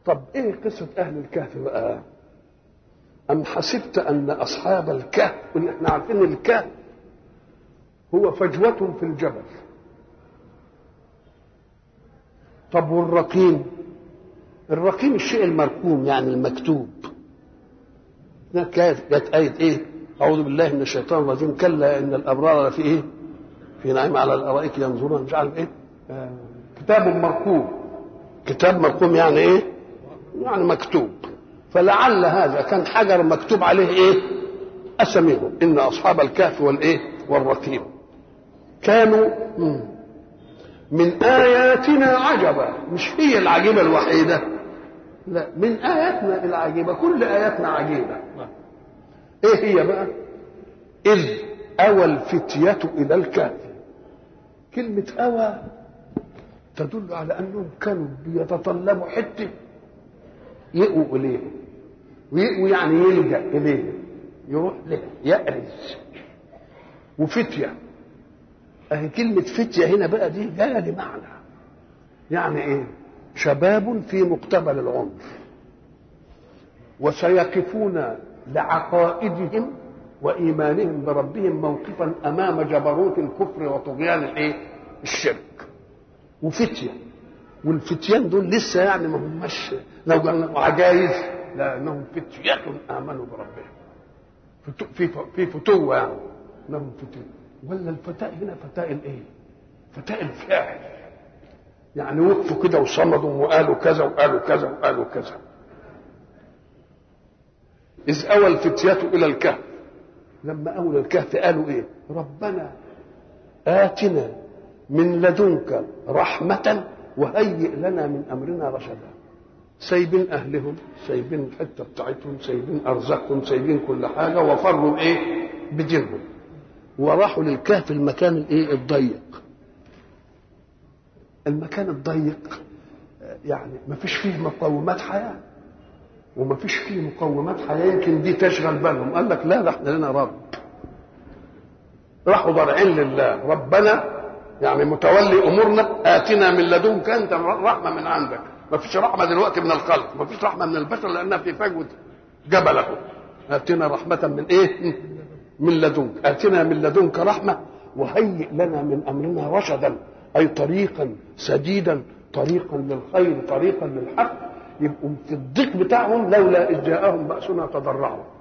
طب ايه قصه اهل الكهف بقى ام حسبت ان اصحاب الكهف احنا عارفين الكهف هو فجوه في الجبل طب والرقيم الرقيم الشيء المرقوم يعني المكتوب كانت جت آية إيه؟ أعوذ بالله من الشيطان الرجيم كلا إن الأبرار لفي إيه؟ في نعيم على الأرائك ينظرون مش عارف إيه؟ آه. كتاب مرقوم كتاب مرقوم يعني إيه؟ يعني مكتوب فلعل هذا كان حجر مكتوب عليه إيه؟ أسميهم إن أصحاب الكهف والإيه؟ والرقيم كانوا من آياتنا عجبا مش هي العجيبة الوحيدة لا من آياتنا العجيبة كل آياتنا عجيبة إيه هي بقى إذ أوى الفتية إلى الكهف كلمة أوى تدل على أنهم كانوا بيتطلبوا حتة يأووا إليه ويأووا يعني يلجأ إليه يروح له يأرز وفتية أهي كلمة فتية هنا بقى دي جاية لمعنى يعني إيه شباب في مقتبل العمر وسيقفون لعقائدهم وايمانهم بربهم موقفا امام جبروت الكفر وطغيان الايه؟ الشرك وفتيه والفتيان دول لسه يعني ما هماش لو قلنا عجايز لانهم فتية امنوا بربهم في في فتوه يعني انهم فتية ولا الفتاء هنا فتاء الايه؟ فتاء الفاعل يعني وقفوا كده وصمدوا وقالوا كذا وقالوا كذا وقالوا كذا إذ أوى الفتية إلى الكهف لما أولى الكهف قالوا إيه ربنا آتنا من لدنك رحمة وهيئ لنا من أمرنا رشدا سايبين أهلهم سايبين الحتة بتاعتهم سايبين أرزاقهم سايبين كل حاجة وفروا إيه بدينهم وراحوا للكهف المكان الإيه الضيق المكان الضيق يعني ما فيش فيه مقومات حياه وما فيش فيه مقومات حياه يمكن دي تشغل بالهم قال لك لا ده احنا لنا رب راحوا ضارعين لله ربنا يعني متولي امورنا اتنا من لدنك انت رحمه من عندك ما فيش رحمه دلوقتي من الخلق ما فيش رحمه من البشر لانها في فجوه جبله اتنا رحمه من ايه من لدنك اتنا من لدنك رحمه وهيئ لنا من امرنا رشدا اي طريقا سديدا طريقا للخير طريقا للحق يبقوا في الضيق بتاعهم لولا اذ جاءهم باسنا تضرعوا